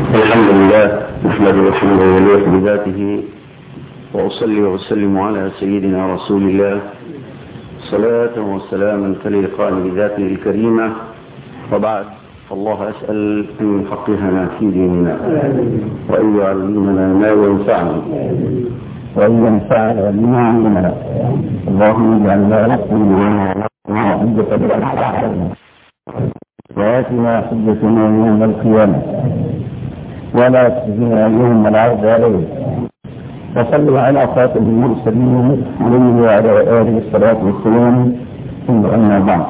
الحمد لله نحمده حمدا يليق بذاته وأصلي وأسلم على سيدنا رسول الله صلاة وسلاما تليقان بذاته الكريمة وبعد فالله أسأل أن يفقهنا في ديننا وأن يعلمنا ما ينفعنا وأن ينفعنا بما علمنا اللهم اجعل لا نحسن وآتنا حجتنا يوم القيامة ولا تخزنا يوم العرض عليه وصلوا على خاتم المرسلين عليه وعلى آله الصلاة والسلام ثم أما بعد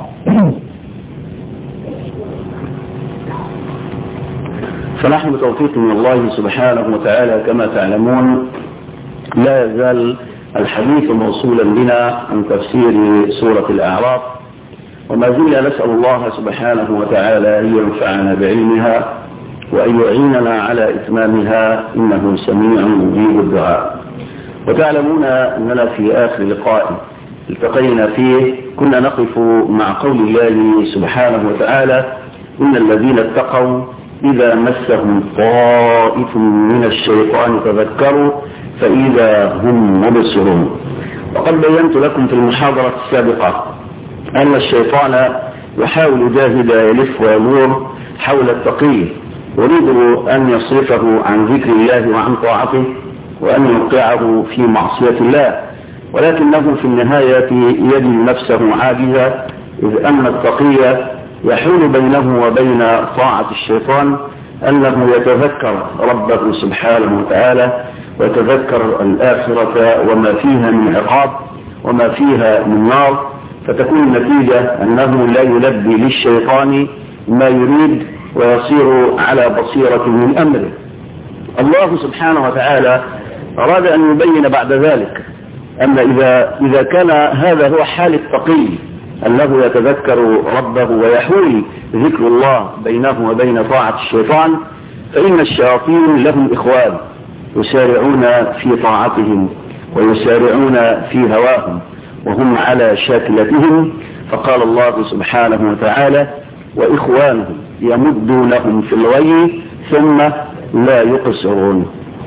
فنحن بتوفيق من الله سبحانه وتعالى كما تعلمون لا يزال الحديث موصولا بنا عن تفسير سورة الأعراف وما زلنا نسأل الله سبحانه وتعالى أن ينفعنا بعلمها وأن يعيننا على إتمامها إنه سميع مجيب الدعاء وتعلمون أننا في آخر لقاء التقينا فيه كنا نقف مع قول الله سبحانه وتعالى إن الذين اتقوا إذا مسهم طائف من الشيطان تذكروا فإذا هم مبصرون وقد بينت لكم في المحاضرة السابقة أن الشيطان يحاول جاهدا يلف ويدور حول التقي يريد أن يصرفه عن ذكر الله وعن طاعته وأن يوقعه في معصية الله ولكنه في النهاية يجد نفسه عاجزا إذ أن التقي يحول بينه وبين طاعة الشيطان أنه يتذكر ربه سبحانه وتعالى ويتذكر الآخرة وما فيها من عقاب وما فيها من نار فتكون النتيجة أنه لا يلبي للشيطان ما يريد ويصير على بصيرة من أمره الله سبحانه وتعالى أراد أن يبين بعد ذلك أن إذا, إذا كان هذا هو حال التقي أنه يتذكر ربه ويحول ذكر الله بينه وبين طاعة الشيطان فإن الشياطين لهم إخوان يسارعون في طاعتهم ويسارعون في هواهم وهم على شاكلتهم فقال الله سبحانه وتعالى وإخوانهم يمدونهم في الغي ثم لا يقصرون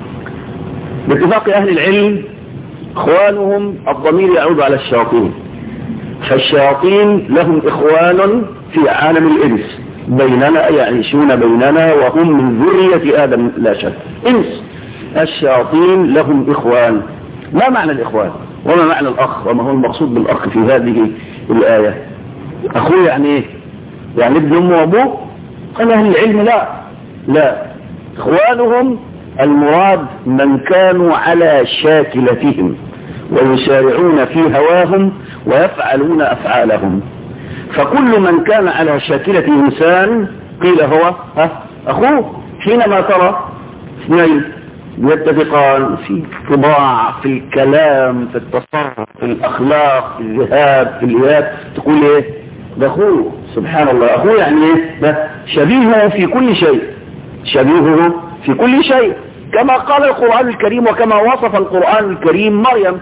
باتفاق أهل العلم إخوانهم الضمير يعود على الشياطين فالشياطين لهم إخوان في عالم الإنس بيننا يعيشون بيننا وهم من ذرية آدم لا شك إنس الشياطين لهم إخوان ما معنى الإخوان وما معنى الأخ وما هو المقصود بالأخ في هذه الآية أخوه يعني إيه يعني ابن أمه وأبوه قال أهل العلم لا لا إخوانهم المراد من كانوا على شاكلتهم ويسارعون في هواهم ويفعلون أفعالهم فكل من كان على شاكلة إنسان قيل هو ها أخوه حينما ترى اثنين يتفقان في الطباع في الكلام في التصرف في الأخلاق في الذهاب في الإياب تقول إيه ده أخوه سبحان الله أخوه يعني إيه ده شبيهه في كل شيء شبيهه في كل شيء كما قال القرآن الكريم وكما وصف القرآن الكريم مريم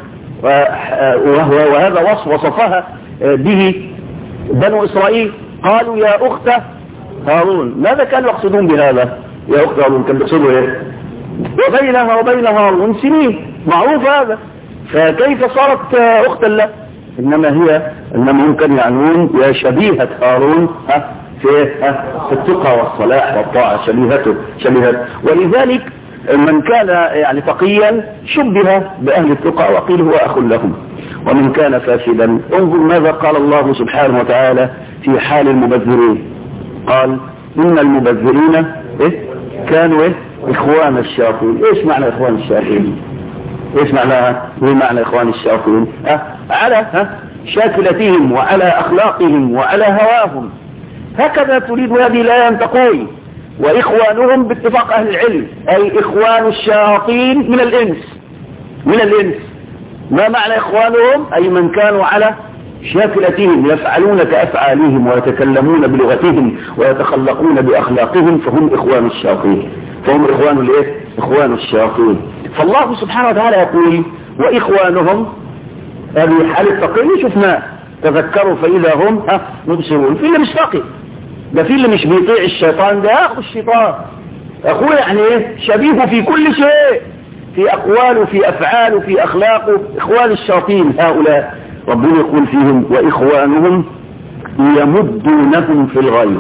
وهو وهذا وصف وصفها به بنو إسرائيل قالوا يا أخت هارون ماذا كانوا يقصدون بهذا يا أخت هارون كانوا يقصدوا إيه وبينها وبين هارون سنين معروف هذا فكيف صارت أختا له إنما هي إنما هم كانوا يعنون يا شبيهة هارون ها في في التقى والصلاح والطاعة شبيهته شبيهته ولذلك من كان يعني تقيا شبه بأهل التقى وقيل هو أخ لهم ومن كان فاسدا انظر ماذا قال الله سبحانه وتعالى في حال المبذرين قال إن المبذرين إيه؟ كانوا إيه؟ إخوان الشياطين إيش معنى إخوان الشياطين إيش معناها ايه معنى إخوان الشياطين أه؟ على ها شاكلتهم وعلى أخلاقهم وعلى هواهم هكذا تريد هذه الآية أن تقول وإخوانهم باتفاق أهل العلم أي إخوان الشياطين من الإنس من الإنس ما معنى إخوانهم أي من كانوا على شاكلتهم يفعلون كأفعالهم ويتكلمون بلغتهم ويتخلقون بأخلاقهم فهم إخوان الشياطين فهم إخوان الإيه؟ إخوان الشياطين فالله سبحانه وتعالى يقول وإخوانهم هذه حال التقي شفناه تذكروا فإذا هم ها مبصرون في اللي مش تقي ده في اللي مش بيطيع الشيطان ده ياخذ الشيطان اخوه يعني ايه شبيه في كل شيء في اقواله في افعاله في اخلاقه اخوان الشياطين هؤلاء ربنا يقول فيهم واخوانهم يمدونهم في الغي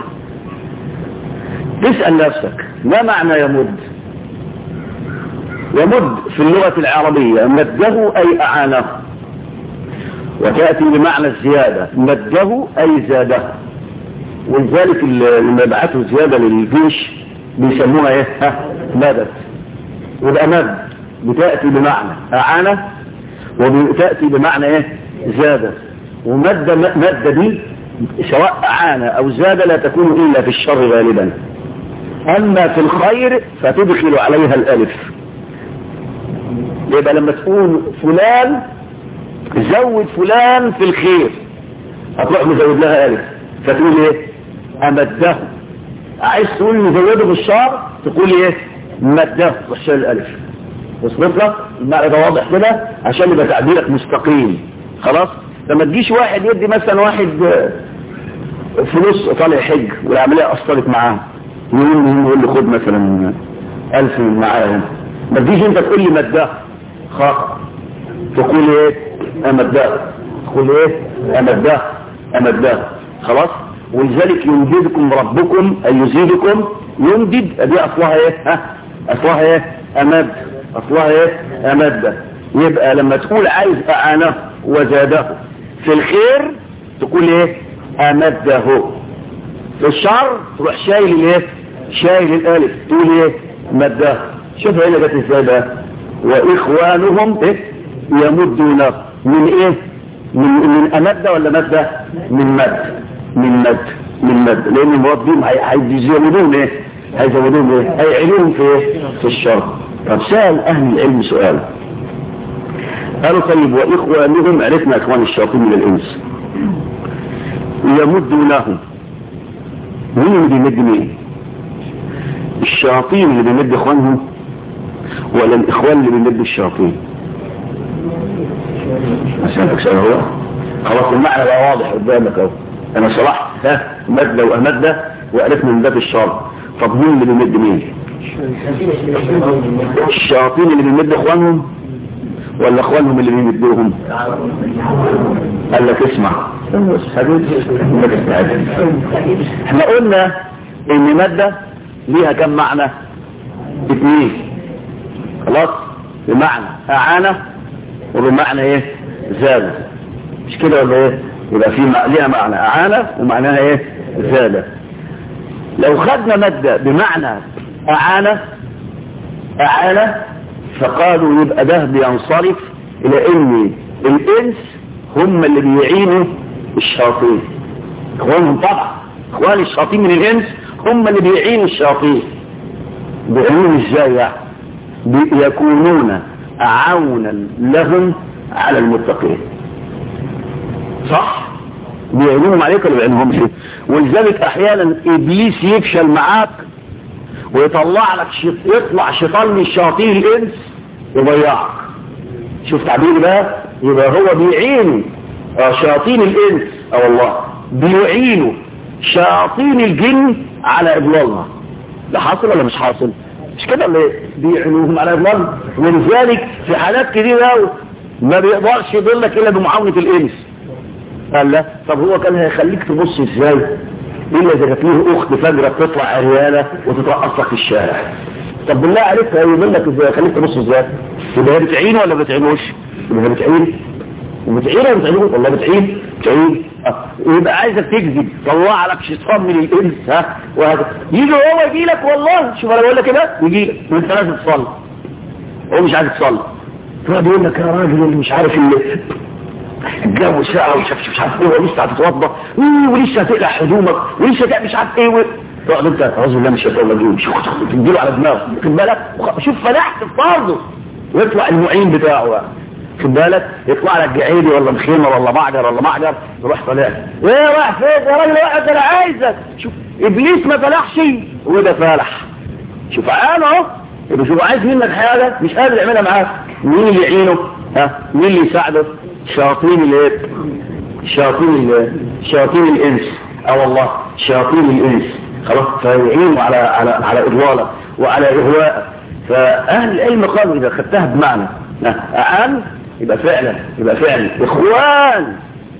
تسأل نفسك ما معنى يمد يمد في اللغة العربية مده أي أعانه وتأتي بمعنى الزيادة مده أي زاده ولذلك لما يبعثوا زيادة للجيش بيسموها ايه ها مدد وده مد بتأتي بمعنى أعانة وبتأتي بمعنى ايه زادة ومد مد دي سواء أعانة أو زاد لا تكون إلا في الشر غالبا أما في الخير فتدخل عليها الألف يبقى لما تقول فلان زود فلان في الخير هتروح مزود لها ألف فتقول ايه أمده عايز تقول مزوده في الشر تقول ايه مده وحشان الألف وصلت لك المعنى ده واضح كده عشان يبقى تعبيرك مستقيم خلاص لما تجيش واحد يدي مثلا واحد فلوس طالع حج والعملية أثرت معاه يقول يقول له خد مثلا ألف من معاهم ما تجيش انت تقول لي مده خاطئ تقول ايه امده تقول ايه امده امده خلاص ولذلك يمددكم ربكم اي يزيدكم يمدد ادي اصلها ايه ها اصلها ايه امد اصلها ايه امد يبقى لما تقول عايز اعانه وزاده في الخير تقول ايه امده في الشر تروح شايل الايه شايل الالف تقول ايه مده شوف هنا جت ازاي بقى واخوانهم ايه يمدون من ايه من من امده ولا مده من مد من مد من مد لان المربين هيزودون ايه هيزودون ايه هيعينوهم في ايه في الشر طب سأل اهل العلم سؤال قالوا طيب واخوانهم عرفنا اخوان الشياطين من الانس يمدونهم مين اللي بيمد مين الشياطين اللي بيمد اخوانهم ولا الاخوان اللي بيمد الشياطين اسالك سؤال هو خلاص المعنى بقى واضح قدامك اهو انا شرحت ها مادة وامادة وعرفنا من باب الشر طب مين اللي بيمد مين الشياطين اللي بيمد اخوانهم ولا اخوانهم اللي بيمدوهم قال لك اسمع احنا قلنا ان مادة ليها كم معنى اثنين خلاص بمعنى اعانة وبمعنى ايه زادة مش كده ولا ايه يبقى في ليها معنى اعانة ومعناها ايه زادة لو خدنا مادة بمعنى اعانة اعانة فقالوا يبقى ده بينصرف الى ان الانس هم اللي بيعينوا الشياطين اخوانهم طبعا اخوان الشياطين من الانس هم اللي بيعينوا الشياطين بيعينوهم ازاي يعني يكونون عونا لهم على المتقين صح بيعينوهم عليك ولا بيعينوهمش ولذلك احيانا ابليس يفشل معاك ويطلع لك شيط... يطلع شيطان من الشياطين الانس يضيعك شوف تعبيري بقى يبقى هو بيعين شياطين الانس اه والله بيعينوا شياطين الجن على اضلالها ده حاصل ولا مش حاصل مش كده اللي بيعينوهم على اضلالها ولذلك في حالات كتير ما بيقدرش يضلك الا بمعاونة الانس قال لا طب هو كان هيخليك تبص ازاي الا اذا كانت له اخت فجرة بتطلع عريانة وتترقص لك في الشارع طب بالله عليك هيقول لك ازاي خليك تبص ازاي يبقى هي بتعين ولا ما بتعينوش يبقى هي بتعين وبتعين ولا بتعينوش والله بتعين بتعين أه. يبقى عايزك تكذب طلع لك شيطان من الانس ها وهذا يجي هو يجي لك والله شوف انا بقول لك كده يجي لك وانت لازم تصلي هو مش عايز تصلي تقعد يقول لك يا راجل اللي مش عارف اللي الجو ساعة ومش عارف مش عارف ايه ولسه هتتوضى ولسه هتقلع هدومك ولسه تعمل مش عارف ايه و... تقعد انت اعوذ بالله من الشيطان الرجيم شوف تديله على دماغه خد بالك شوف فلحت في فرضه ويطلع المعين بتاعه بقى خد بالك يطلع لك جعيدي ولا مخيمه ولا معجر ولا معجر يروح طالع ايه رايح فين يا راجل واحد انا عايزك شوف ابليس ما فلحش وده فالح شوف انا اهو يبقى شوف عايز منك حاجه مش قادر يعملها معاك مين اللي يعينه ها مين اللي يساعده شياطين الايه شياطين شياطين الانس اه والله شياطين الانس خلاص فيعينوا على على على اضلاله وعلى إغواء فأهل العلم قالوا إذا خدتها بمعنى أعان يبقى فعلا يبقى فعلا إخوان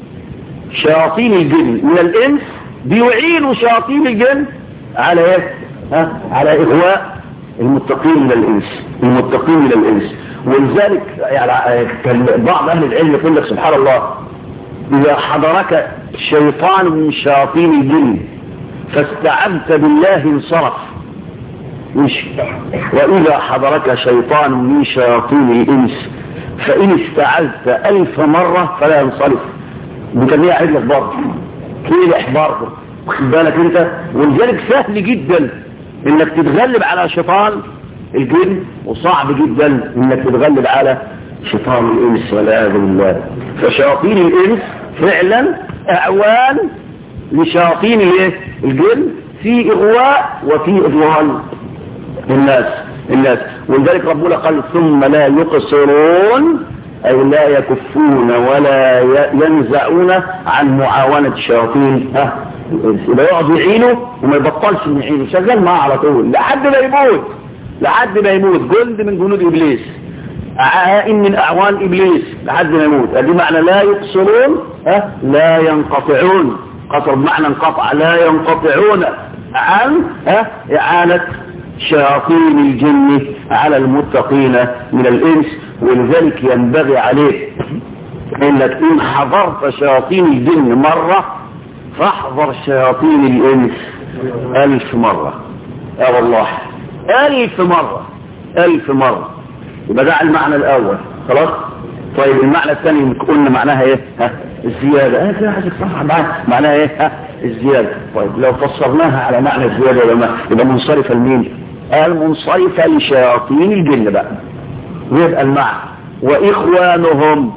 شياطين الجن من الإنس بيعينوا شياطين الجن على إيه؟ ها؟ على إغواء المتقين من الإنس المتقين من الإنس ولذلك يعني كان بعض أهل العلم يقول لك سبحان الله إذا حضرك شيطان من شياطين الجن فاستعذت بالله انصرف مش وإذا حضرك شيطان من شياطين الإنس فإن استعذت ألف مرة فلا ينصرف بكمية عدلك برضه كيلح برضه واخد بالك انت ولذلك سهل جدا انك تتغلب على شيطان الجن وصعب جدا انك تتغلب على شيطان الانس والعياذ بالله فشياطين الانس فعلا اعوان لشياطين الايه الجن في اغواء وفي اضلال الناس الناس ولذلك ربنا قال ثم لا يقصرون أي لا يكفون ولا ينزعون عن معاونة الشياطين ها يبقى يقعد يعينه وما يبطلش من يعينه شغال معاه على طول لحد ما يموت لحد ما يموت جند من جنود إبليس عائن من أعوان إبليس لحد ما يموت هذه معنى لا يقصرون ها لا ينقطعون قصر بمعنى انقطع لا ينقطعون عن ها إعانة شياطين الجن على المتقين من الإنس ولذلك ينبغي عليك انك ان حضرت شياطين الجن مرة فاحضر شياطين الانس الف مرة اه والله الف مرة الف مرة يبقى ده المعنى الاول خلاص طيب المعنى الثاني قلنا معناها ايه ها الزيادة اه كده حاجة صح معناها ايه ها الزيادة طيب لو فسرناها على معنى الزيادة يبقى, يبقى منصرفة لمين المنصرفة لشياطين الجن بقى يبقى المعنى وإخوانهم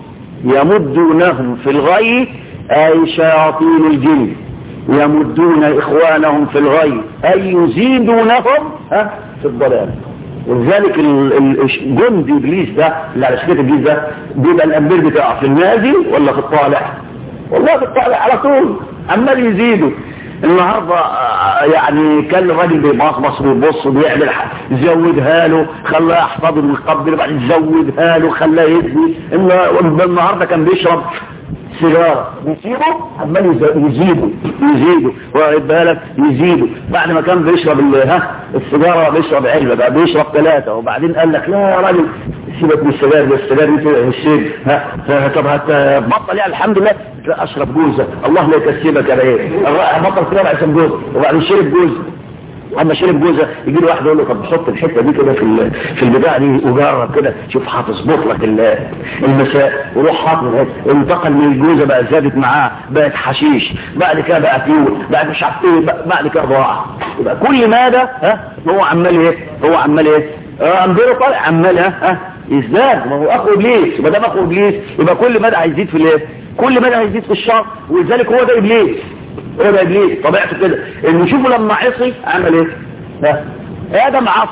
يمدونهم في الغي أي شياطين الجن يمدون إخوانهم في الغي أي يزيدونهم ها في الضلال ولذلك جند إبليس ده اللي على شكل إبليس ده بيبقى الأمير بتاعه في النازل ولا في الطالع والله في الطالع على طول عمال يزيدوا النهاردة يعني كان الراجل بيبصبص ويبص وبيعمل زودها له خلاه يحفظ ويقبل بعد زودها له خلاه يدي النهاردة كان بيشرب سيجارة بيسيبه عمال يزيده يزيده واخد بالك يزيده بعد ما كان بيشرب ها السيجارة بيشرب علبة بقى بيشرب ثلاثة وبعدين قال لك لا يا راجل سيبك من السجاير ده السجاير دي الشيء ها طب هتبطل يعني الحمد لله اشرب جوزة الله لا يكسبك يا بيه بطل سجاير عشان جوزة وبعدين شرب جوزة اما شرب جوزة يجي له واحد يقول له طب حط الحته دي كده في في البتاع دي وجرب كده شوف هتظبط لك المساء وروح حاطط انتقل من الجوزة بقى زادت معاه بقت حشيش بعد كده بقى فيول بعد مش عارف ايه بعد كده ضاع يبقى كل ماذا ها هو عمال ايه هو عمال ايه انظره طالع عمال ها يزداد ما هو اخو ابليس يبقى ده اخو ابليس يبقى كل مدى هيزيد في الايه كل مدى هيزيد في الشر ولذلك هو ده ابليس هو ده ابليس طبيعته كده انه شوفوا لما عصي عمل ايه ها ادم عصى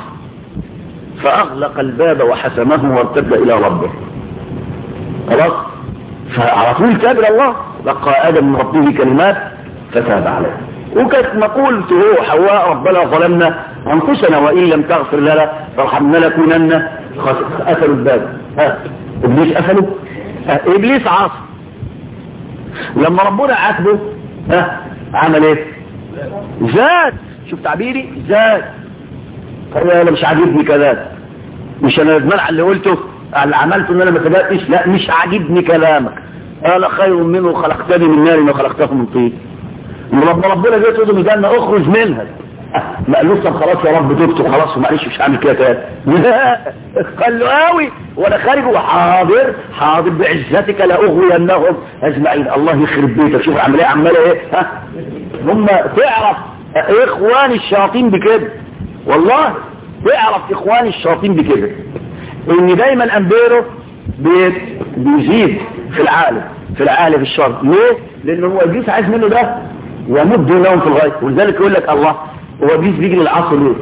فاغلق الباب وحسمه وارتد الى ربه خلاص فعلى طول تاب الى الله لقى ادم من ربه كلمات فتاب عليه وكانت مقولة هو حواء ربنا ظلمنا انفسنا وان لم تغفر لنا فارحمنا لكونن قفلوا الباب ها ابليس قفله ابليس عاصي لما ربنا عاتبه ها عمل ايه زاد شوف تعبيري زاد قال انا مش عاجبني كلام مش انا ندمان على اللي قلته على اللي عملته ان انا ما صدقتش لا مش عاجبني كلامك انا خير منه خلقتني من نار وخلقته من طين رب ربنا جاي تقول الجنه اخرج منها ما قالوش طب خلاص يا رب تبت وخلاص ومعلش مش هعمل كده تاني لا قال له قوي وانا خارج وحاضر حاضر بعزتك لاغوينهم اجمعين الله يخرب بيتك شوف العمليه عماله ايه ها هم تعرف اخوان الشياطين بكده والله تعرف اخوان الشياطين بكده ان دايما امبيرو بيزيد في العالم في العالم في الشر ليه لان هو ابليس عايز منه ده يمد لهم في الغايه ولذلك يقول لك الله هو ابليس بيجي للعصر ليه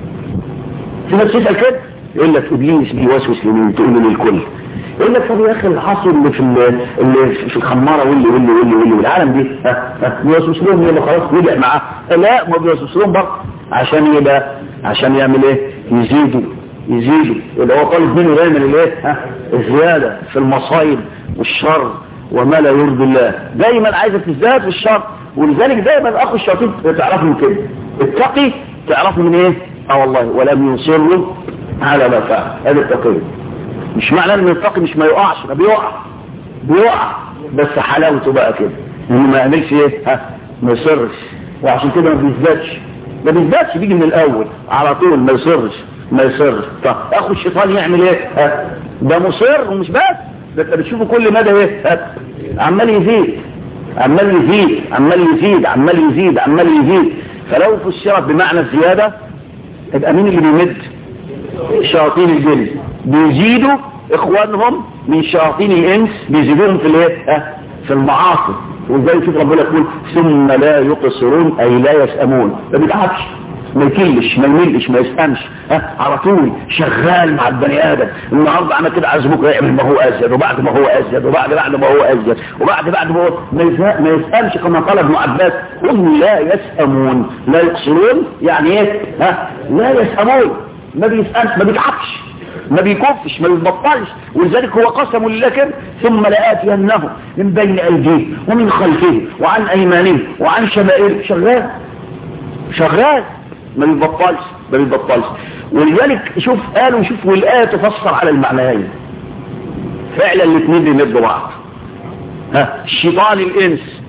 في ناس تسال كده يقول لك ابليس بيوسوس لمين تقول له للكل يقول لك طب يا اخي العصر اللي في اللي في الخماره واللي واللي واللي واللي والعالم دي ها ها بيوسوس لهم يبقى خلاص رجع معاه لا ما بيوسوس لهم برضه عشان يبقى عشان يعمل ايه يزيدوا يزيدوا يبقى هو طالب منه دايما الايه ها الزياده في المصايب والشر وما لا يرضي الله دايما عايزه تزداد في الشر ولذلك دايما اخو الشياطين تعرفه من كده التقي تعرفه من ايه اه والله ولم يصروا على ما فعل هذا التقي مش معنى ان التقي مش ما يقعش ما بيقع بيقع بس حلاوته بقى كده انه ما يعملش ايه ها ما يصرش وعشان كده ما بيثبتش ما بيثبتش بيجي من الاول على طول ما يصرش ما يصرش طب اخو الشيطان يعمل ايه ها ده مصر ومش بس ده انت بتشوفه كل مدى ايه ها عمال يزيد عمال يزيد عمال يزيد عمال يزيد عمال يزيد فلو فسرت بمعنى الزياده يبقى مين اللي بيمد شياطين الجن بيزيدوا اخوانهم من شياطين الانس بيزيدوهم في الايه ها في المعاصي وازاي شوف ربنا يقول ثم لا يقصرون اي لا يسأمون ما بيتعبش ما يكلش ما يملش ما يسأمش ها على طول شغال مع البني ادم النهارده عمل كده عايز بكره يعمل ما هو ازيد وبعد ما هو ازيد وبعد بعد ما هو ازيد وبعد بعد ما هو ما, يزهق ما يسأمش كما قال ابن عباس هم لا يسأمون لا يقصرون يعني ايه ها لا يسأمون ما بيسأمش ما بيتعبش ما بيكفش ما بيبطلش ولذلك هو قسم لله كده ثم لآتينه من بين أيديه ومن خلفه وعن أيمانه وعن شمائله شغال شغال ما بيبطلش ما بيبطلش ولذلك شوف قالوا شوف والآية تفسر على المعنيين فعلا الاثنين بيمدوا بعض ها شيطان الإنس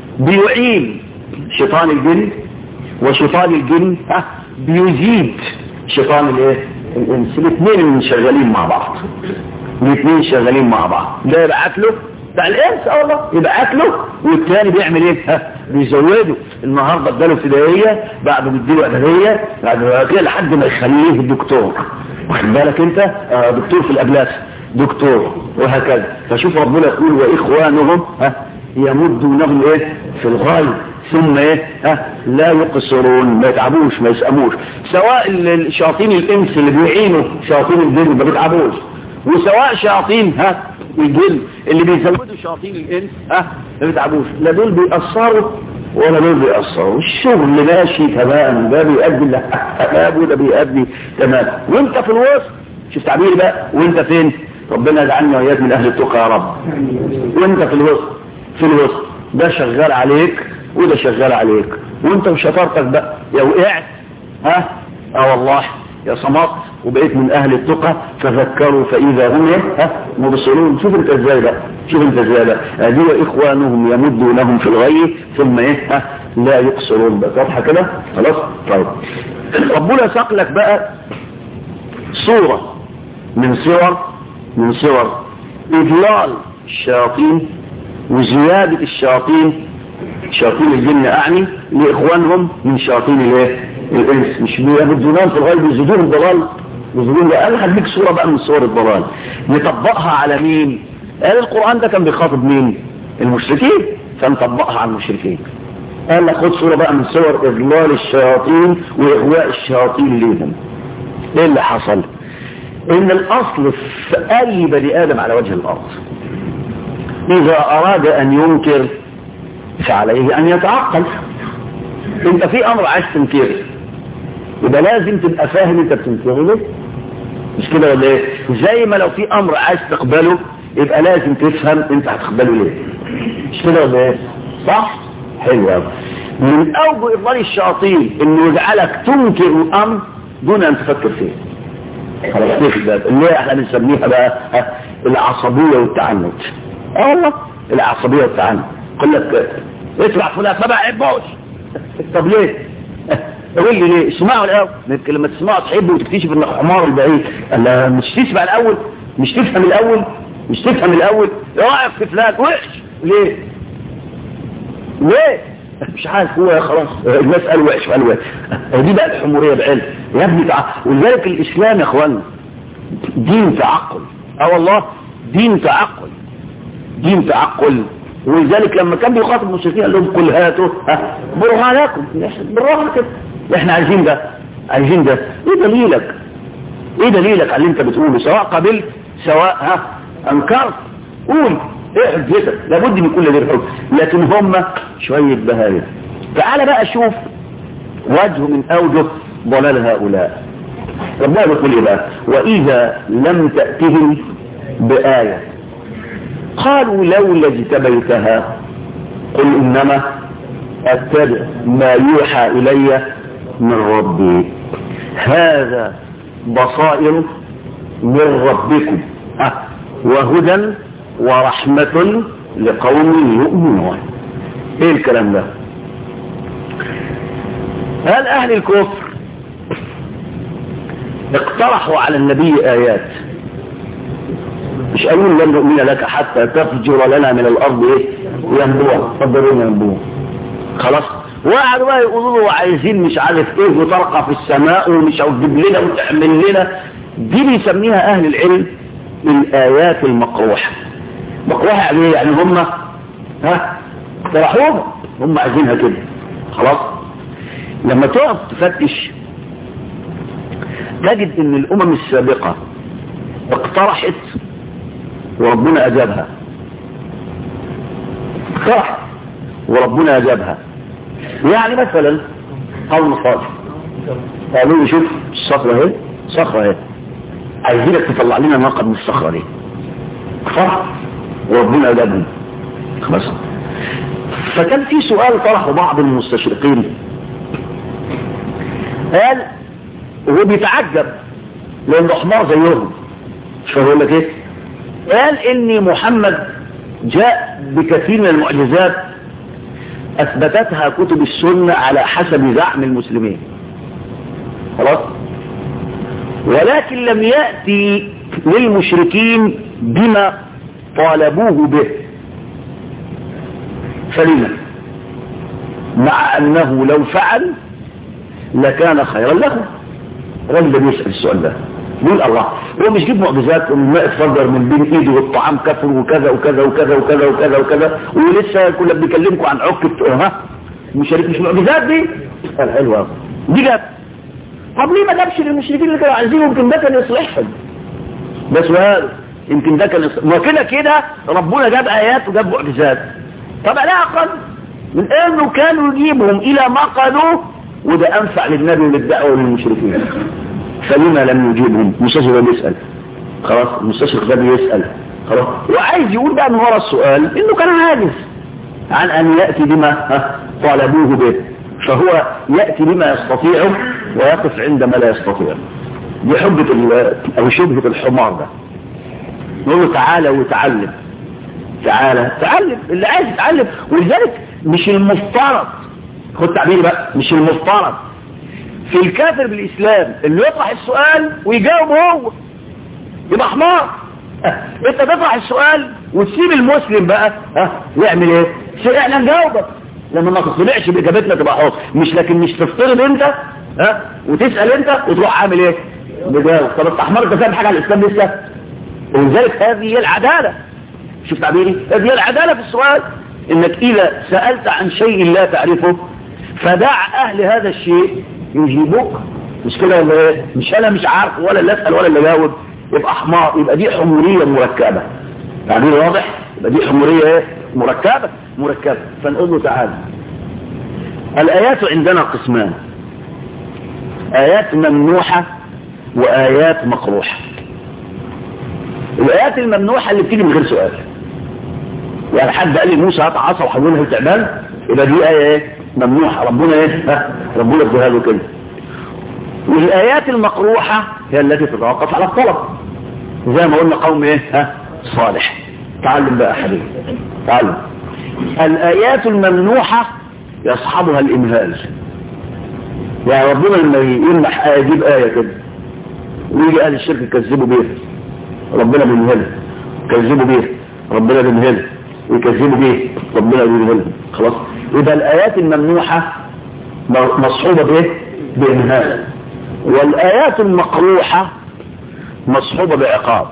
بيعين شيطان الجن وشيطان الجن ها بيزيد شيطان الايه الانس الاثنين شغالين مع بعض الاثنين شغالين مع بعض ده يبعت له بتاع الانس اه والله يبعت له والثاني بيعمل ايه ها بيزوده النهارده اداله ابتدائيه بعده بيديله اعداديه بعد كده لحد ما يخليه دكتور واخد بالك انت آه دكتور في الابلاس دكتور وهكذا فشوف ربنا يقول واخوانهم ها يمدونهم ايه في الغايه ثم ايه ها لا يقصرون ما يتعبوش ما يسأموش سواء الشياطين الانس اللي بيعينوا شياطين الجن ما بيتعبوش وسواء شياطين ها الجن اللي بيزودوا شياطين الانس ها ما بيتعبوش لا دول بيأثروا ولا دول بيأثروا الشغل ماشي تمام ده بيأدي لحباب وده بيأدي تمام وانت في الوسط شوف تعبيري بقى وانت فين ربنا يجعلنا وإياك من أهل التقى يا رب وانت في الوسط في الوسط ده شغال عليك وده شغال عليك وانت وشطارتك بقى يا وقعت ها اه والله يا صمت وبقيت من اهل التقى فذكروا فاذا هم ها مبصرون شوف انت ازاي بقى شوف انت ازاي بقى ادي واخوانهم يمدونهم في الغي ثم ايه ها لا يقصرون بقى واضحه كده خلاص طيب ربنا ساق لك بقى صوره من صور من صور اضلال الشياطين وزياده الشياطين شياطين الجن اعني لاخوانهم من شياطين الايه الانس مش بيبدونان في الغالب يزيدون ضلال يزيدون انا هديك صوره بقى من صور الضلال نطبقها على مين قال القران ده كان بيخاطب مين المشركين فنطبقها على المشركين قال لك خد صوره بقى من صور اضلال الشياطين واغواء الشياطين ليهم ايه اللي حصل ان الاصل في اي بني ادم على وجه الارض اذا اراد ان ينكر فعليه ان يتعقل انت في امر عايز تنكره يبقى لازم تبقى فاهم انت بتنكره ليه مش كده ولا ايه زي ما لو في امر عايز تقبله يبقى لازم تفهم انت هتقبله ليه مش كده ولا ايه صح حلو قوي من اوجه اضلال الشياطين انه يجعلك تنكر الامر دون ان تفكر فيه خلاص تخدم اللي احنا بنسميها بقى العصبيه والتعنت اه والله العصبيه والتعنت قل لك اسمع فلان ما بحبوش طب ليه قول لي ليه اسمعوا الاول لما تسمعوا تحبه وتكتشف ان حمار البعيد لا مش تسمع الاول مش تفهم الاول مش تفهم الاول رايك في فلان وحش ليه ليه مش عارف هو خلاص الناس قالوا وحش قالوا وحش دي بقى الحموريه بعلم يا ابني تع... ولذلك الاسلام يا اخوانا دين تعقل اه والله دين تعقل دين تعقل ولذلك لما كان بيخاطب المشركين قال لهم قل هاتوا برهانكم بالراحه كده احنا عايزين ده عايزين ده ايه دليلك ايه دليلك على اللي انت بتقوله سواء قبلت سواء ها انكرت قول ايه حجتك لابد من كل ذي الحجه لكن هم شويه بهايم تعال بقى شوف وجه من اوجه ضلال هؤلاء ربنا بيقول ايه بقى واذا لم تأتهم بآية قالوا لولا اجتبيتها قل انما اتبع ما يوحى الي من ربي هذا بصائر من ربكم أه وهدى ورحمة لقوم يؤمنون ايه الكلام ده هل اهل الكفر اقترحوا على النبي ايات مش قالوا لن نؤمن لك حتى تفجر لنا من الارض ايه ينبوع فضلوا ينبوع خلاص وقعدوا بقى يقولوا له عايزين مش عارف ايه وترقى في السماء ومش هتجيب لنا وتعمل لنا دي بيسميها اهل العلم الايات المقروحه مقروحه يعني ايه يعني هم ها اقترحوها هم عايزينها كده خلاص لما تقف تفتش تجد ان الامم السابقه اقترحت وربنا اجابها اقترحت وربنا اجابها يعني مثلا قول صالح قالوا لي شوف الصخره اهي صخره اهي عايزينك تطلع لنا ناقه من الصخره دي صح وربنا اجابهم خلاص فكان في سؤال طرحه بعض المستشرقين قال هو بيتعجب لانه حمار زيهم مش فاهم لك ايه قال ان محمد جاء بكثير من المعجزات اثبتتها كتب السنة على حسب زعم المسلمين خلاص ولكن لم يأتي للمشركين بما طالبوه به فلما مع انه لو فعل لكان خيرا له الراجل ده بيسأل السؤال ده يقول الله هو مش جيب معجزات الماء اتفجر من بين ايده والطعام كفر وكذا وكذا وكذا وكذا وكذا وكذا ولسه كنا بنكلمكم عن عكة ها مش مش معجزات دي قال حلوة دي جت طب ليه ما جابش للمشركين اللي كانوا عايزينه يمكن ده كان يصلحهم ده سؤال يمكن ده كان يصلح ما كده كده ربنا جاب ايات وجاب معجزات طب لا اقل من انه كانوا يجيبهم الى ما قالوه وده انفع للنبي وللدعوه وللمشركين فلما لم يجيبهم المستشرق بيسأل خلاص المستشرق ده بيسأل خلاص وعايز يقول بقى من ورا السؤال انه كان عاجز عن ان يأتي بما طالبوه به فهو يأتي بما يستطيعه ويقف عندما لا يستطيع دي حجة او شبهة الحمار ده نقول له تعالى وتعلم تعالى تعلم اللي عايز يتعلم ولذلك مش المفترض خد تعبيري بقى مش المفترض في الكافر بالإسلام اللي يطرح السؤال ويجاوب هو يبقى حمار أه. انت تطرح السؤال وتسيب المسلم بقى ها يعمل ايه احنا نجاوبك لما ما تقتنعش باجابتنا تبقى حر مش لكن مش تفترض انت ها وتسال انت وتروح عامل ايه بجاوب طب انت حمار انت فاهم حاجه على الاسلام لسه ولذلك هذه هي العداله شوف تعبيري هذه هي العداله في السؤال انك اذا سالت عن شيء لا تعرفه فدع اهل هذا الشيء يجيبوك مش كده ولا ايه مش انا مش عارف ولا اللي اسال ولا اللي جاوب يبقى حمار يبقى دي حموريه مركبه تعبير واضح يبقى دي حموريه ايه مركبه مركبه فنقول له تعالى الايات عندنا قسمان ايات ممنوحه وايات مقروحه الايات الممنوحه اللي بتيجي من غير سؤال يعني حد قال لي موسى هات عصا وحولها لتعبان يبقى دي ايه ايه ممنوحة ربنا ايه ها ربنا ادوها له كده والايات المقروحة هي التي تتوقف على الطلب زي ما قلنا قوم ايه ها صالح تعلم بقى حبيبي تعلم الايات الممنوحة يصحبها الامهال يعني ربنا لما يمنح آية يجيب آية كده ويجي أهل الشرك يكذبوا بيها ربنا بيمهلها يكذبوا بيها ربنا بيمهلها ويكذبوا بيه ربنا بيمهلها خلاص يبقى الآيات الممنوحة مصحوبة بايه بإنهال والآيات المقروحة مصحوبة بعقاب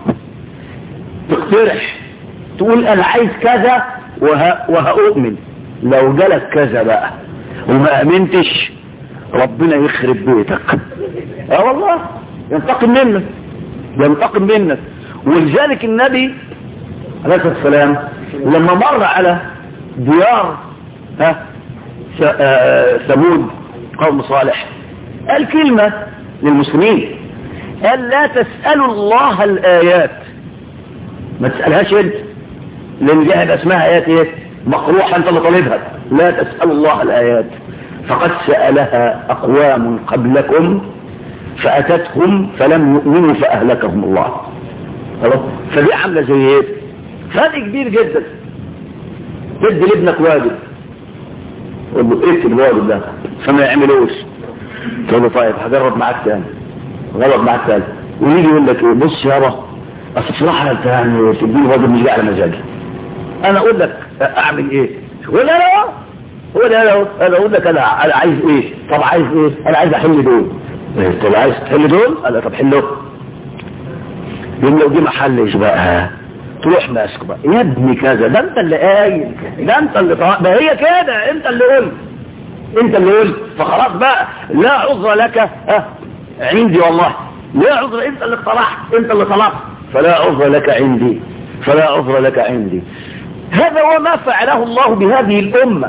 تقترح تقول أنا عايز كذا وه... وهأؤمن لو جالك كذا بقى وما أمنتش ربنا يخرب بيتك اه والله ينتقم منك ينتقم منك ولذلك النبي عليه الصلاة والسلام لما مر على ديار ها ثمود قوم صالح قال كلمة للمسلمين قال لا تسألوا الله الآيات ما تسألهاش انت لان دي هيبقى اسمها آيات ايه مقروحة انت اللي طالبها لا تسألوا الله الآيات فقد سألها أقوام قبلكم فأتتهم فلم يؤمنوا فأهلكهم الله خلاص فدي عاملة زي ايه فرق كبير جدا تدي لابنك واجب قول له اكتب الواجب ده فما يعملوش تقول له طيب هجرب معاك تاني غلط معاك تاني ويجي يقول لك ايه بص يابا اصل بصراحه انت يعني تديني واجب مش جاي على مزاجي انا اقول لك اعمل ايه ولا لا هو ده انا انا اقول لك انا انا عايز ايه طب عايز ايه انا عايز احل دول إيه، طب عايز تحل دول انا طب حلهم يقول لو دي ما حلش بقى تروح ماسك بقى يا ابني كذا ده انت اللي قايل ده انت اللي طلع ده هي كده انت اللي قلت انت اللي قلت فخلاص بقى لا عذر لك ها عندي والله لا عذر انت اللي اقترحت انت اللي طلبت فلا عذر لك عندي فلا عذر لك عندي هذا هو ما فعله الله بهذه الأمة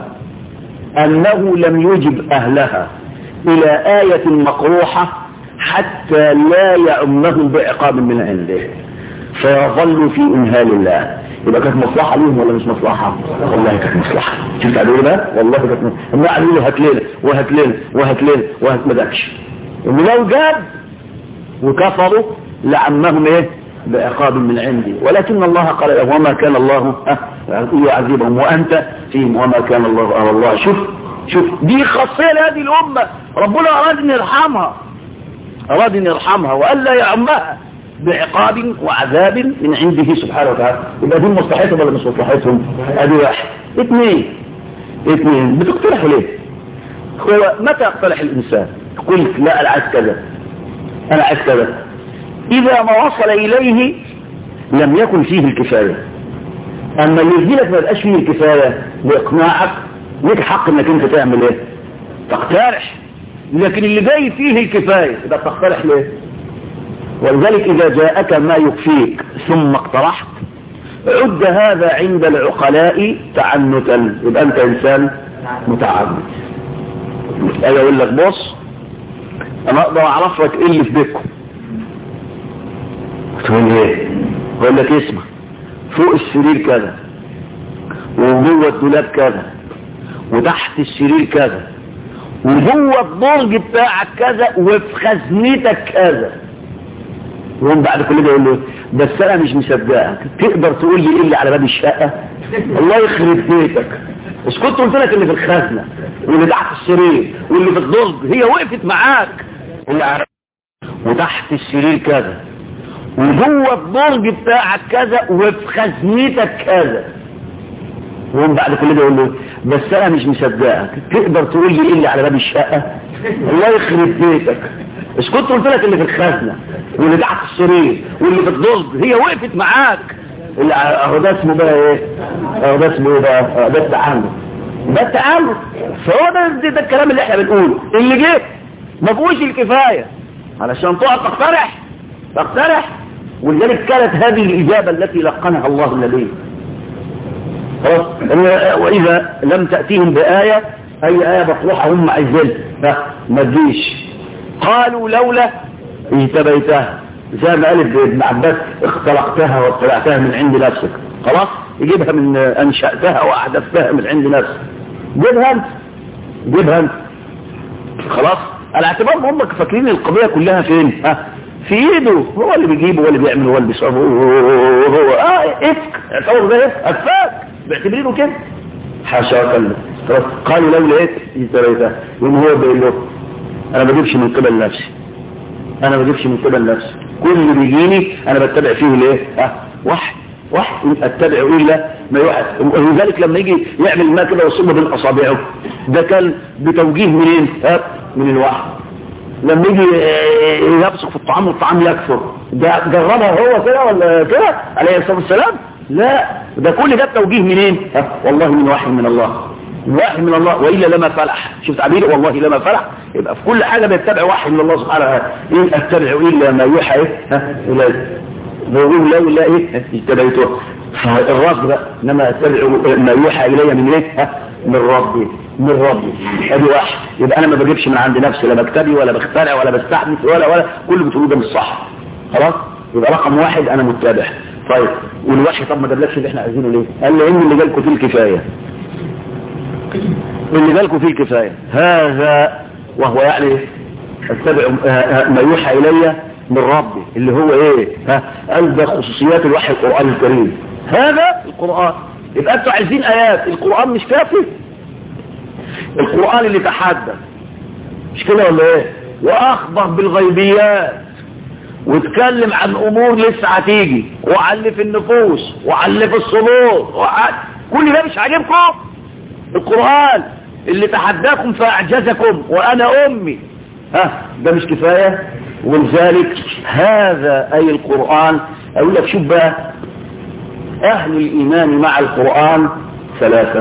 أنه لم يجب أهلها إلى آية مقروحة حتى لا يعمهم بعقاب من عنده فيظل في إنهال الله يبقى كانت مصلحة ليهم ولا مش مصلحة والله كانت مصلحة شفت قالوا ده والله كانت مصلحة هم قالوا له هات لنا وهات لنا وهات لنا وهات ما دكش لو جاب وكفروا لعمهم ايه بعقاب من عندي ولكن الله قال له وما كان الله يعذبهم وأنت فيهم وما كان الله أرى الله شوف شوف دي خاصية لهذه الأمة ربنا أراد أن يرحمها أراد أن يرحمها وألا يعمها بعقاب وعذاب من عنده سبحانه وتعالى يبقى دي مصلحتهم ولا مش مصلحتهم ادي واحد اثنين اثنين بتقترحوا ليه هو متى يقترح الإنسان قلت لا أنا عايز كذا أنا عايز كذا إذا ما وصل إليه لم يكن فيه الكفاية أما اللي يجيلك ما يبقاش فيه الكفاية بإقناعك ليك حق إنك أنت تعمل إيه تقترح لكن اللي جاي فيه الكفاية يبقى تقترح ليه ولذلك إذا جاءك ما يكفيك ثم اقترحت عد هذا عند العقلاء تعنتا يبقى أنت إنسان متعمد أجي أقول لك بص أنا أقدر أعرف لك إيه اللي في بيتكم تقول ايه اقول لك اسمع فوق السرير كذا وجوه الدولاب كذا وتحت السرير كذا وجوه الدرج بتاعك كذا وفي خزنتك كذا وهم بعد كل ده يقول له بس انا مش مصدقك تقدر تقول لي ايه اللي على باب الشقه الله يخرب بيتك مش كنت قلت لك اللي في الخزنه واللي تحت السرير واللي في الدرج هي وقفت معاك اللي على وتحت السرير كذا وجوه الدرج بتاعك كذا وفي خزنتك كذا وهم بعد كل ده يقول له بس انا مش مصدقك تقدر تقول لي ايه اللي على باب الشقه الله يخرب بيتك مش كنت قلت لك اللي في الخزنه واللي تحت السرير واللي في الدرج هي وقفت معاك اللي اهو ده اسمه بقى ايه اهو ده اسمه ايه بقى ده التعامل ده التعامل فهو ده, ده, ده الكلام اللي احنا بنقوله اللي جه ما فيهوش الكفايه علشان تقعد تقترح تقترح ولذلك كانت هذه الإجابة التي لقنها الله النبي خلاص وإذا لم تأتيهم بآية أي آية مطروحة هم عايزين ما تجيش قالوا لولا اجتبيتها زي ما قال ابن عباس اختلقتها واختلعتها من عند نفسك خلاص يجيبها من أنشأتها وأحدثتها من عند نفسك جيبها أنت جيبها أنت خلاص على اعتبار هم فاكرين القضية كلها فين ها في ايده هو اللي بيجيبه هو اللي بيعمل هو اللي بيصرف هو اه افك اعتبر ده افاك بيعتبرينه كده حاشا وكلا قالوا لولا ايه يتريتها يوم هو بيقول له انا ما بجيبش من قبل نفسي انا ما بجيبش من قبل نفسي كل اللي بيجيني انا بتبع فيه الايه اه واحد واحد اتبع الا ما يوحد ولذلك لما يجي يعمل ما كده ويصب بين اصابعه ده كان بتوجيه منين ها من الوحي لما يجي يبصق في الطعام والطعام يكفر ده جربها هو كده ولا كده عليه الصلاه والسلام لا ده كل ده توجيه منين والله من وحي من الله وحي من الله والا لما فلح شفت تعبير والله لما فلح يبقى في كل حاجه بيتبع وحي من الله سبحانه وتعالى ان اتبع الا ما يوحى الى بيقول لولا ايه اتبعته فالرب بقى انما اتبع ما يوحى الي من ايه من ربي من ربي ادي واحد يبقى انا ما بجيبش من عند نفسي لا بكتبي ولا بخترع ولا بستحدث ولا ولا كل اللي بتقوله ده مش صح خلاص يبقى رقم واحد انا متابع طيب والوحي طب ما جابلكش اللي احنا عايزينه ليه قال لي ان اللي جالكم فيه الكفايه اللي جالكم فيه الكفايه هذا وهو يعني اتبع ما يوحى الي من ربي اللي هو ايه ها قال ده خصوصيات الوحي القرآن الكريم هذا القرآن يبقى انتوا عايزين ايات القرآن مش كافي القرآن اللي تحدث مش كده ولا ايه واخبر بالغيبيات واتكلم عن امور لسه هتيجي وعلي في النفوس وعلي في الصدور وعل... كل ده مش عاجبكم القرآن اللي تحداكم فاعجزكم وانا امي ها ده مش كفاية ولذلك هذا اي القرآن اقول لك شوف بقى اهل الايمان مع القرآن ثلاثة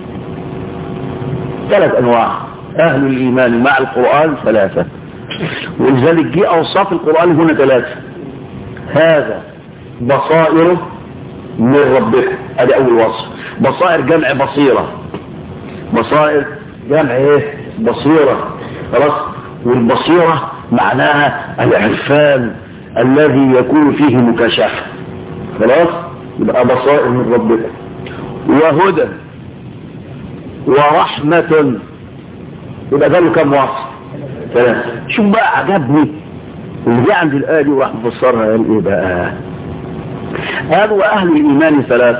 ثلاث انواع اهل الايمان مع القرآن ثلاثة ولذلك جه اوصاف القرآن هنا ثلاثة هذا بصائر من ربكم ادي اول وصف بصائر جمع بصيرة بصائر جمع ايه بصيرة خلاص والبصيرة معناها العرفان الذي يكون فيه مكاشفة خلاص يبقى بصائر من ربكم وهدى ورحمة يبقى ده كم وصف ثلاثة شوف بقى عجبني اللي جه عند الآية دي وراح مفسرها قال ايه بقى قال واهل الايمان ثلاثة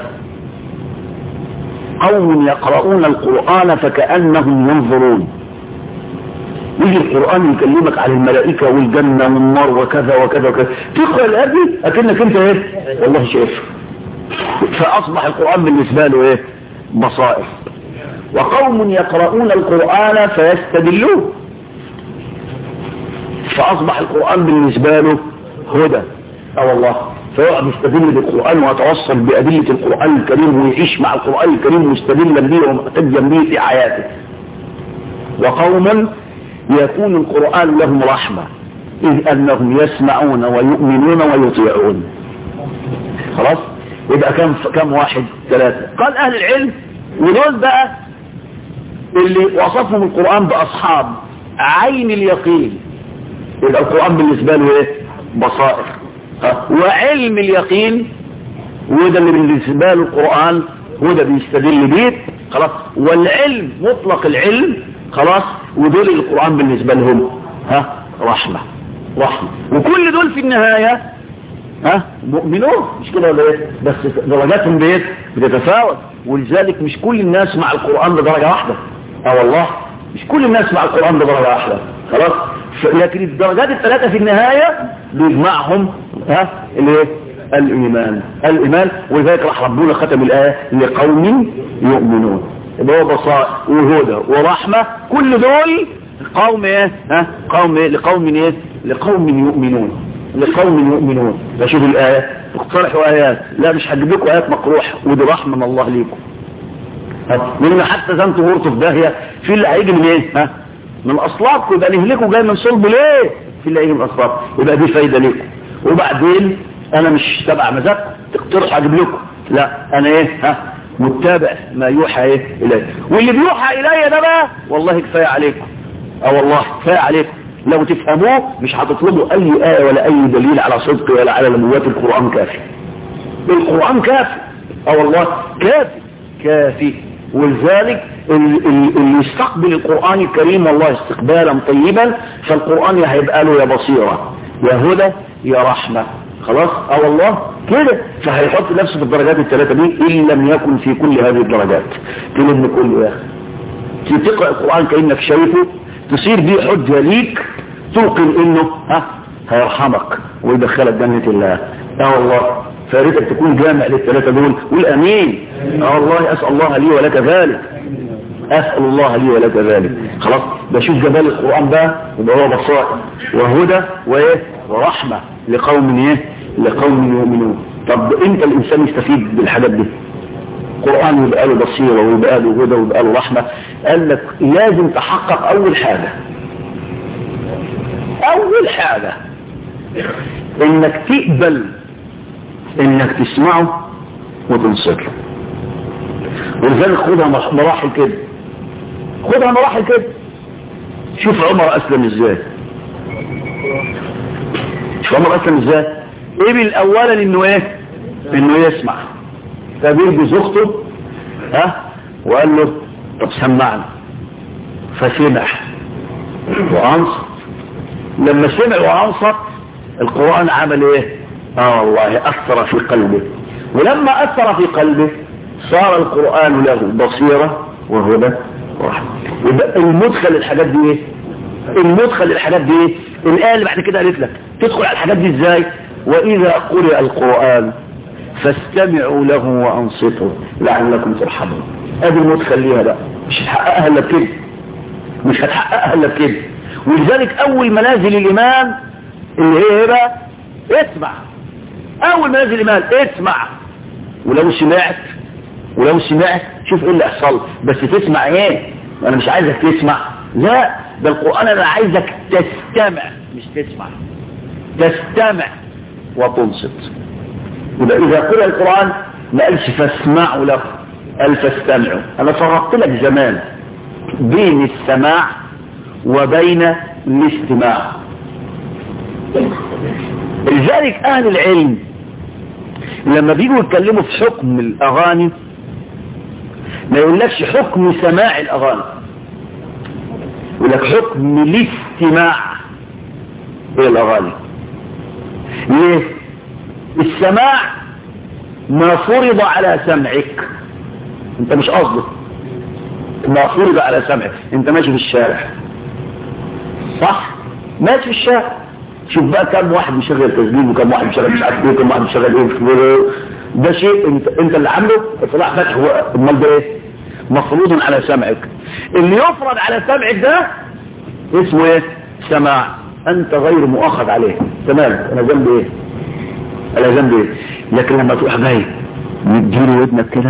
قوم يقرؤون القرآن فكأنهم ينظرون يجي القرآن يكلمك عن الملائكة والجنة والنار وكذا وكذا وكذا تقرأ الآية دي أكنك أنت إيه والله شايف فأصبح القرآن بالنسبة له إيه بصائر وقوم يقرؤون القرآن فيستدلون فأصبح القرآن بالنسبة له هدى اه والله فيقعد يستدل بالقرآن ويتوصل بأدلة القرآن الكريم ويعيش مع القرآن الكريم مستدلا به ومحتجا به في حياته وقوم يكون القرآن لهم رحمة إذ أنهم يسمعون ويؤمنون ويطيعون خلاص يبقى كم كم واحد ثلاثة قال أهل العلم ودول بقى اللي وصفهم القرآن بأصحاب عين اليقين يبقى القرآن بالنسبة له ايه بصائر وعلم اليقين وده اللي بالنسبة له القرآن وده بيستدل بيه خلاص والعلم مطلق العلم خلاص ودول القرآن بالنسبة لهم ها رحمة رحمة وكل دول في النهاية ها مؤمنون مش كده ولا ايه بس درجاتهم بيت بتتفاوت ولذلك مش كل الناس مع القرآن بدرجة واحدة اه والله مش كل الناس مع القرآن بدرجة واحدة خلاص لكن الدرجات الثلاثة في النهاية بيجمعهم ها الايه الايمان الايمان ولذلك راح ربنا ختم الايه لقوم يؤمنون اللي هو بصائر وهدى ورحمة كل دول قوم ايه ها قوم ايه لقوم ايه لقوم يؤمنون لقوم يؤمنون فشوف الايه اقترحوا ايات لا مش هجيب لكم ايات مقروحه ودي رحمه من الله ليكم لان حتى زي انتوا غرتوا في داهيه في اللي هيجي من ايه ها من اصلابكم يبقى نهلكوا جاي من صلب ليه في اللي هيجي من اصلاب يبقى دي فايده ليكم وبعدين انا مش تبع مزاج تقترح اجيب لكم لا انا ايه ها متابع ما يوحى ايه الي واللي بيوحى الي ده بقى والله كفايه عليكم اه والله كفايه عليكم لو تفهموه مش هتطلبوا اي آية ولا اي دليل على صدق ولا على نبوات القرآن كافي القرآن كافي اه والله كافي كافي ولذلك اللي يستقبل القرآن الكريم والله استقبالا طيبا فالقرآن هيبقى له يا بصيرة يا هدى يا رحمة خلاص اه والله كده فهيحط نفسه في الدرجات الثلاثة دي إن لم يكن في كل هذه الدرجات تلم كل يا أخي تقرأ القرآن كأنك شايفه تصير دي حجة ليك توقن انه ها هيرحمك ويدخلك جنة الله اه والله فاريتك تكون جامع للثلاثة دول والامين اه والله اسأل الله لي ولك ذلك اسأل الله لي ولك ذلك خلاص بشوف جبال القرآن بقى يبقى هو بصائر وهدى وايه ورحمة لقوم ايه لقوم يؤمنون طب امتى الانسان يستفيد بالحاجات دي القرآن يبقى له بصيرة ويبقى له هدى ويبقى له رحمة قال لك لازم تحقق أول حاجة أول حاجة إنك تقبل إنك تسمعه وتنصت له ولذلك خدها مراحل كده خدها مراحل كده شوف عمر اسلم ازاي شوف عمر اسلم ازاي قبل اولا انه ايه انه يسمع فبيلبس اخته ها وقال له طب سمعنا فسمع وانصت لما سمع وانصت القرآن عمل ايه اه والله اثر في قلبه ولما اثر في قلبه صار القرآن له بصيرة وهدى ورحمة يبقى المدخل الحاجات دي ايه المدخل الحاجات دي ايه الآية اللي بعد كده قالت لك تدخل على الحاجات دي ازاي واذا قرئ القرآن فاستمعوا له وانصتوا لعلكم ترحمون ادي المدخل ليها بقى مش هتحققها الا بكده مش هتحققها الا بكده ولذلك اول منازل الايمان اللي هي ايه بقى اسمع اول منازل الايمان اسمع ولو سمعت ولو سمعت شوف ايه اللي يحصل بس تسمع ايه انا مش عايزك تسمع لا ده القرآن انا عايزك تستمع مش تسمع تستمع وتنصت يبقى اذا قرأ القرآن ما قالش فاسمعوا له قال فاستمعوا انا فرقت لك زمان بين السماع وبين الاستماع لذلك اهل العلم لما بيجوا يتكلموا في حكم الاغاني ما يقولكش حكم سماع الاغاني يقول لك حكم الاستماع الى الاغاني ليه السماع ما فرض على سمعك انت مش قصدك ما فرض على سمعك انت ماشي في الشارع صح ماشي في الشارع شوف بقى كم واحد مشغل تسجيل وكم واحد مشغل مش عارف ايه وكم واحد مشغل ايه ده شيء انت انت اللي عامله اطلاع فتح هو امال ده ايه مفروض على سمعك اللي يفرض على سمعك ده اسمه ايه سماع انت غير مؤاخذ عليه تمام انا ذنبي ايه انا ذنبي ايه لكن لما تروح جاي مديله ودنك كده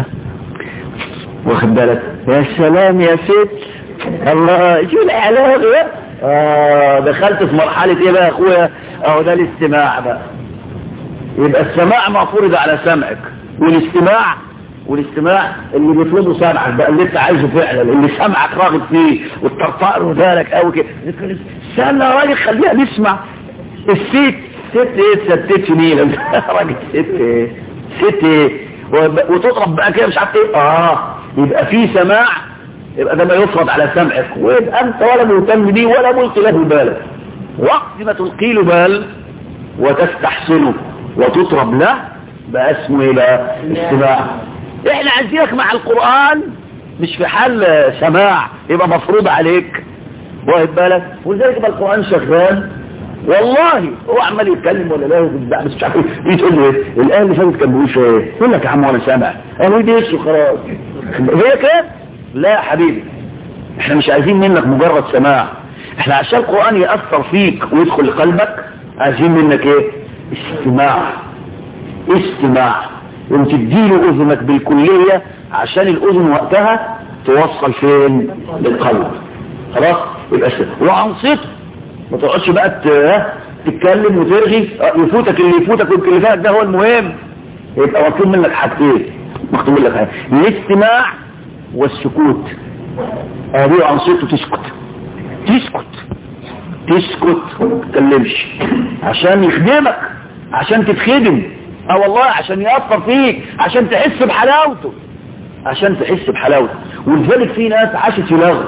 واخد بالك يا سلام يا ست الله شو الاعلام يا آه دخلت في مرحلة ايه بقى يا اخويا اهو ده الاستماع بقى يبقى السماع ما فرض على سمعك والاستماع والاستماع اللي بيطلبه سمعك بقى اللي انت عايزه فعلا اللي سمعك راغب فيه وتطرطق له ذلك قوي كده استنى يا راجل خليها نسمع الست ست ايه ستت مين راجل ست ايه ست ايه وتضرب بقى كده مش عارف ايه اه يبقى في سماع يبقى ده ما يفرض على سمعك ويبقى انت ولا مهتم بيه ولا ملقي له بالك وقت ما تلقي له بال وتستحسنه وتطرب له بقى اسمه ايه بقى استماع احنا عايزينك مع القرآن مش في حال سماع يبقى مفروض عليك واخد بالك ولذلك يبقى القرآن شغال والله هو عمال يتكلم ولا لا وبتاع بس مش عارف ايه تقول له ايه الايه اللي فاتت كان بيقول ايه يقول لك يا عم وانا سامع قالوا دي ايش خلاص هي كده لا يا حبيبي احنا مش عايزين منك مجرد سماع احنا عشان القرآن يأثر فيك ويدخل لقلبك عايزين منك ايه استماع استماع وتديله اذنك بالكلية عشان الاذن وقتها توصل فين للقلب خلاص يبقى وانصت ما تقعدش بقى تتكلم وترغي يفوتك اللي يفوتك واللي اللي فاتك ده هو المهم يبقى مطلوب منك حاجتين مطلوب منك حاجتين الاستماع والسكوت ابي انصته تسكت تسكت تسكت ما تتكلمش عشان يخدمك عشان تتخدم اه والله عشان يأثر فيك عشان تحس بحلاوته عشان تحس بحلاوته ولذلك في ناس عاشت في لغو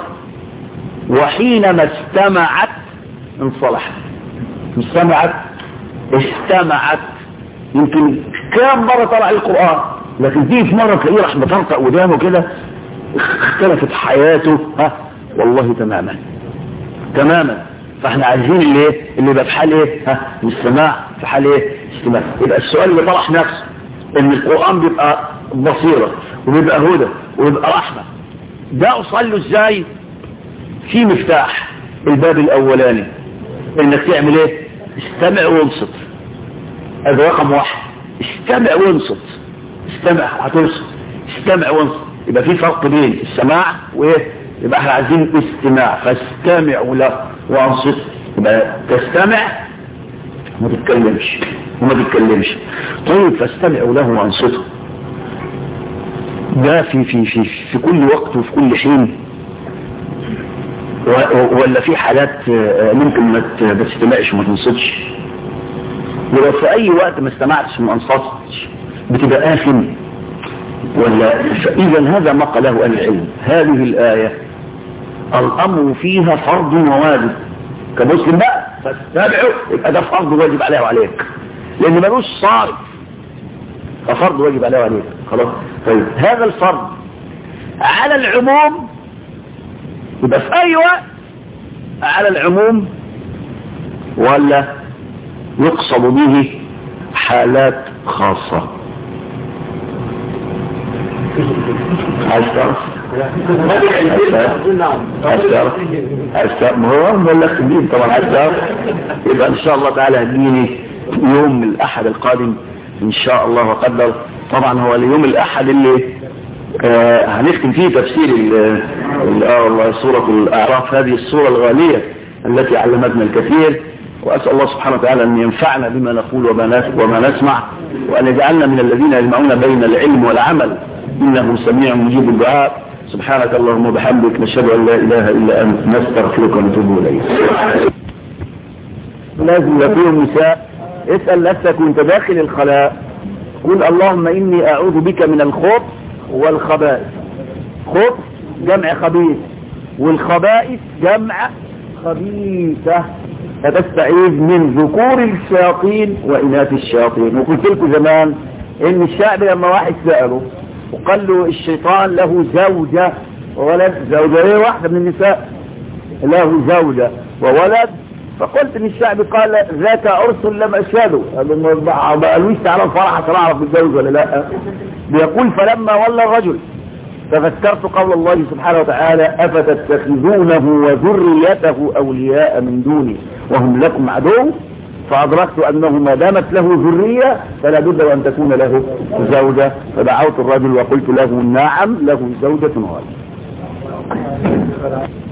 وحينما استمعت انصلحت استمعت استمعت يمكن كام مرة طلع القرآن لكن دي في مرة تلاقيه راح مطرطق ودانه كده اختلفت حياته ها والله تماما تماما فاحنا عايزين اللي ايه اللي يبقى في حال ايه ها الاستماع في حال ايه استماع يبقى السؤال اللي طرح نفسه ان القرآن بيبقى بصيرة وبيبقى هدى وبيبقى رحمة ده اوصل له ازاي في مفتاح الباب الاولاني انك تعمل ايه استمع وانصت هذا رقم واحد استمع وانصت استمع هتنصت استمع وانصت يبقى في فرق بين السماع وايه يبقى احنا عايزين استماع فاستمعوا له وانصت يبقى تستمع ما تتكلمش وما تتكلمش طيب فاستمعوا له وانصتوا ده في في في في كل وقت وفي كل حين ولا في حالات ممكن ما تستمعش وما تنصتش ولو في اي وقت ما استمعتش وما انصتش بتبقى آثم ولا اذا هذا ما قاله اهل العلم هذه الآية الامر فيها فرض وواجب كمسلم بقى فاتبعه يبقى ده فرض واجب عليه وعليك لان ملوش صارف ففرض واجب عليه وعليك خلاص طيب هذا الفرض على العموم يبقى في اي وقت على العموم ولا يقصد به حالات خاصة عايز تعرف عايز تعرف عايز تعرف ما هو بقول لك الدين طبعا عايز تعرف يبقى ان شاء الله تعالى هديني يوم الاحد القادم ان شاء الله وقدر طبعا هو اليوم الاحد اللي آه هنختم فيه تفسير اه والله سورة الاعراف هذه السورة الغالية التي علمتنا الكثير واسأل الله سبحانه وتعالى ان ينفعنا بما نقول وما نسمع وان يجعلنا من الذين يجمعون بين العلم والعمل انه سميع مجيب الدعاء سبحانك اللهم وبحمدك نشهد ان لا اله الا انت نستغفرك ونتوب اليك لازم يكون نساء اسأل نفسك وانت داخل الخلاء قل اللهم اني اعوذ بك من الخبث والخبائث خبث جمع خبيث والخبائث جمع خبيثة فتستعيذ من ذكور الشياطين وإناث الشياطين وقلت لكم زمان ان الشعب لما واحد سأله وقال له الشيطان له زوجة وولد زوجة ايه واحدة من النساء له زوجة وولد فقلت ان الشعب قال ذاك عرس لم اشهده ما قالوش تعالى الفرح عشان اعرف الزوج ولا لا بيقول فلما ولى الرجل تذكرت قول الله سبحانه وتعالى أفتتخذونه وذريته أولياء من دوني وهم لكم عدو فأدركت أنه ما دامت له ذرية فلا بد أن تكون له زوجة فدعوت الرجل وقلت له نعم له زوجة غالية